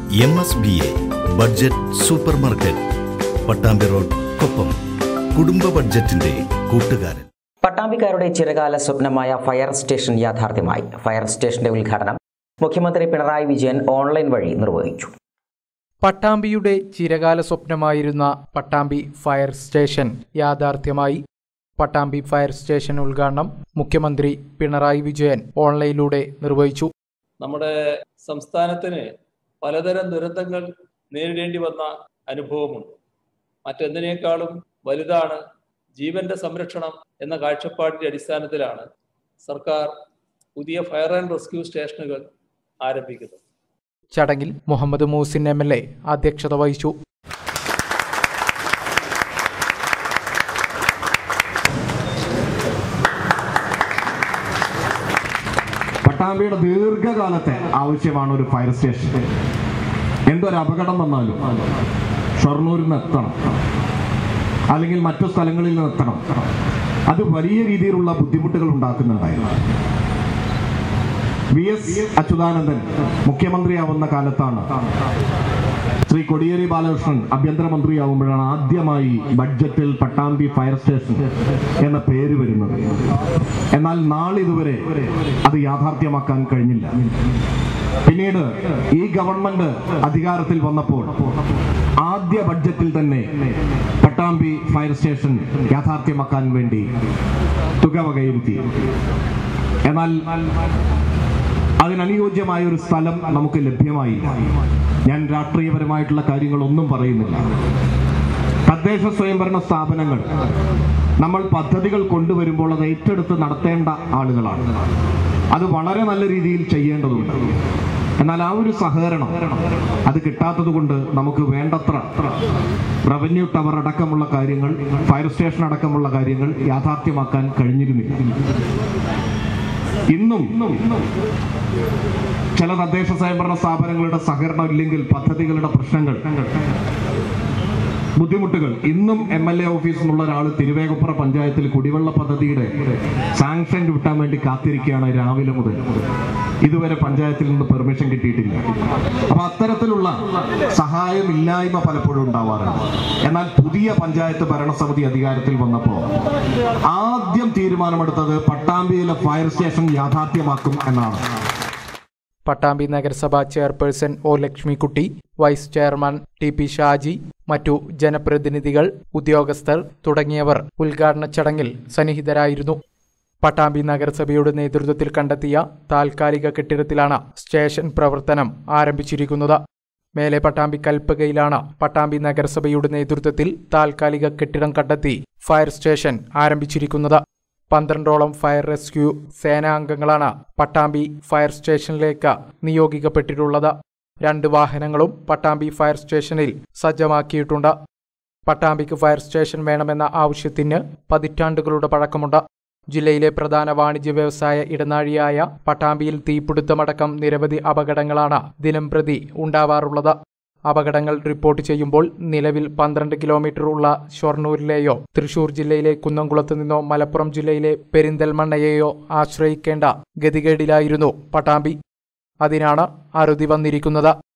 M S B A budget supermarket Pattambi road Koppam കുടുംബ ബഡ്ജറ്റിന്റെ കൂട്ടുകാരൻ പട്ടാമ്പിക്കാരുടെ ചിരകാല സ്വപ്നമായ ഫയർ സ്റ്റേഷൻ യാഥാർത്ഥ്യമായി ഫയർ സ്റ്റേഷന്റെ ഉദ്ഘാടനം മുഖ്യമന്ത്രി പിണറായി വിജയൻ ഓൺലൈൻ വഴി നിർവഹിച്ചു പട്ടാമ്പിയുടെ ചിരകാല സ്വപ്നമായിരുന്ന പട്ടാമ്പി ഫയർ സ്റ്റേഷൻ യാഥാർത്ഥ്യമായി പട്ടാമ്പി ഫയർ സ്റ്റേഷൻ ഉദ്ഘാടനം മുഖ്യമന്ത്രി പിണറായി വിജയൻ ഓൺലൈനിലൂടെ നിർവഹിച്ചു നമ്മുടെ സംസ്ഥാനത്തിന് പലതരം ദുരന്തങ്ങൾ നേരിടേണ്ടി വന്ന അനുഭവമുണ്ട് മറ്റെന്തിനേക്കാളും വലുതാണ് ജീവന്റെ സംരക്ഷണം എന്ന കാഴ്ചപ്പാടിന്റെ അടിസ്ഥാനത്തിലാണ് സർക്കാർ പുതിയ ഫയർ ആൻഡ് റെസ്ക്യൂ സ്റ്റേഷനുകൾ ആരംഭിക്കുന്നത് ചടങ്ങിൽ Muhammad Moosin M L A അധ്യക്ഷത വഹിച്ചു പട്ടാമ്പിയുടെ ദീർഘകാലത്തെ ആവശ്യമാണ് ഒരു ഫയർ സ്റ്റേഷൻ എന്തൊരു അപകടം വന്നാലും ഷൊർണൂരിൽ നിന്ന് എത്തണം അല്ലെങ്കിൽ മറ്റു സ്ഥലങ്ങളിൽ നിന്ന് എത്തണം അത് വലിയ രീതിയിലുള്ള ബുദ്ധിമുട്ടുകൾ ഉണ്ടാക്കുന്നുണ്ടായിരുന്നു വി എസ് അച്യുതാനന്ദൻ മുഖ്യമന്ത്രിയാവുന്ന കാലത്താണ് ശ്രീ കൊടിയേരി ബാലകൃഷ്ണൻ ആഭ്യന്തരമന്ത്രിയാവുമ്പോഴാണ് ആദ്യമായി ബഡ്ജറ്റിൽ പട്ടാമ്പി ഫയർ സ്റ്റേഷൻ എന്ന പേര് വരുന്നത് എന്നാൽ നാളിതുവരെ അത് യാഥാർത്ഥ്യമാക്കാൻ കഴിഞ്ഞില്ല പിന്നീട് ഈ ഗവൺമെന്റ് അധികാരത്തിൽ വന്നപ്പോൾ ആദ്യ ബഡ്ജറ്റിൽ തന്നെ പട്ടാമ്പി ഫയർ സ്റ്റേഷൻ യാഥാർത്ഥ്യമാക്കാൻ വേണ്ടി തുക വകയിരുത്തി എന്നാൽ അതിനനുയോജ്യമായ ഒരു സ്ഥലം നമുക്ക് ലഭ്യമായില്ല ഞാൻ രാഷ്ട്രീയപരമായിട്ടുള്ള കാര്യങ്ങളൊന്നും പറയുന്നില്ല തദ്ദേശ സ്വയംഭരണ സ്ഥാപനങ്ങൾ നമ്മൾ പദ്ധതികൾ കൊണ്ടുവരുമ്പോൾ അത് ഏറ്റെടുത്ത് നടത്തേണ്ട ആളുകളാണ് അത് വളരെ നല്ല രീതിയിൽ ചെയ്യേണ്ടതുണ്ട് എന്നാൽ ആ ഒരു സഹകരണം അത് കിട്ടാത്തത് കൊണ്ട് നമുക്ക് വേണ്ടത്ര റവന്യൂ ടവർ അടക്കമുള്ള കാര്യങ്ങൾ ഫയർ സ്റ്റേഷൻ അടക്കമുള്ള കാര്യങ്ങൾ യാഥാർത്ഥ്യമാക്കാൻ കഴിഞ്ഞിരുന്നില്ല ഇന്നും ചില തദ്ദേശ സ്വയംഭരണ സ്ഥാപനങ്ങളുടെ സഹകരണം ഇല്ലെങ്കിൽ പദ്ധതികളുടെ പ്രശ്നങ്ങൾ ബുദ്ധിമുട്ടുകൾ ഇന്നും എം എൽ എ ഓഫീസിൽ നിന്നുള്ള ഒരാൾ തിരുവേഗപ്പുറ പഞ്ചായത്തിൽ കുടിവെള്ള പദ്ധതിയുടെ സാങ്ഷൻ കിട്ടാൻ വേണ്ടി കാത്തിരിക്കുകയാണ് രാവിലെ മുതൽ ഇതുവരെ പഞ്ചായത്തിൽ നിന്ന് പെർമിഷൻ കിട്ടിയിട്ടില്ല അപ്പൊ അത്തരത്തിലുള്ള സഹായമില്ലായ്മ പലപ്പോഴും ഉണ്ടാവാറുണ്ട് എന്നാൽ പുതിയ പഞ്ചായത്ത് ഭരണസമിതി അധികാരത്തിൽ വന്നപ്പോൾ ആദ്യം തീരുമാനമെടുത്തത് പട്ടാമ്പിയിലെ ഫയർ സ്റ്റേഷൻ യാഥാർത്ഥ്യമാക്കും എന്നാണ് പട്ടാമ്പി നഗരസഭ chairperson O Lakshmikutty vice chairman T P Shaji മറ്റു ജനപ്രതിനിധികൾ ഉദ്യോഗസ്ഥർ തുടങ്ങിയവർ ഉദ്ഘാടന ചടങ്ങിൽ സന്നിഹിതരായിരുന്നു പട്ടാമ്പി നഗരസഭയുടെ നേതൃത്വത്തിൽ കണ്ടെത്തിയ താൽക്കാലിക കെട്ടിടത്തിലാണ് സ്റ്റേഷൻ പ്രവർത്തനം ആരംഭിച്ചിരിക്കുന്നത് മേലെ പട്ടാമ്പി കൽപ്പകയിലാണ് പട്ടാമ്പി നഗരസഭയുടെ നേതൃത്വത്തിൽ താൽക്കാലിക കെട്ടിടം കണ്ടെത്തി ഫയർ സ്റ്റേഷൻ ആരംഭിച്ചിരിക്കുന്നത് പന്ത്രണ്ടോളം ഫയർ റെസ്ക്യൂ സേനാംഗങ്ങളാണ് പട്ടാമ്പി ഫയർ സ്റ്റേഷനിലേക്ക് നിയോഗിക്കപ്പെട്ടിട്ടുള്ളത് രണ്ട് വാഹനങ്ങളും പട്ടാമ്പി ഫയർ സ്റ്റേഷനിൽ സജ്ജമാക്കിയിട്ടുണ്ട് പട്ടാമ്പിക്ക് ഫയർ സ്റ്റേഷൻ വേണമെന്ന ആവശ്യത്തിന് പതിറ്റാണ്ടുകളുടെ പഴക്കമുണ്ട് ജില്ലയിലെ പ്രധാന വാണിജ്യ വ്യവസായ ഇടനാഴിയായ പട്ടാമ്പിയിൽ തീപിടുത്തമടക്കം നിരവധി അപകടങ്ങളാണ് ദിനംപ്രതി ഉണ്ടാവാറുള്ളത് അപകടങ്ങൾ റിപ്പോർട്ട് ചെയ്യുമ്പോൾ നിലവിൽ പന്ത്രണ്ട് കിലോമീറ്റർ ഉള്ള ഷൊർണൂരിലെയോ തൃശൂർ ജില്ലയിലെ കുന്നംകുളത്ത് നിന്നോ മലപ്പുറം ജില്ലയിലെ പെരിന്തൽമണ്ണയെയോ ആശ്രയിക്കേണ്ട ഗതികേടിലായിരുന്നു പട്ടാമ്പി അതിനാണ് അറുതി വന്നിരിക്കുന്നത്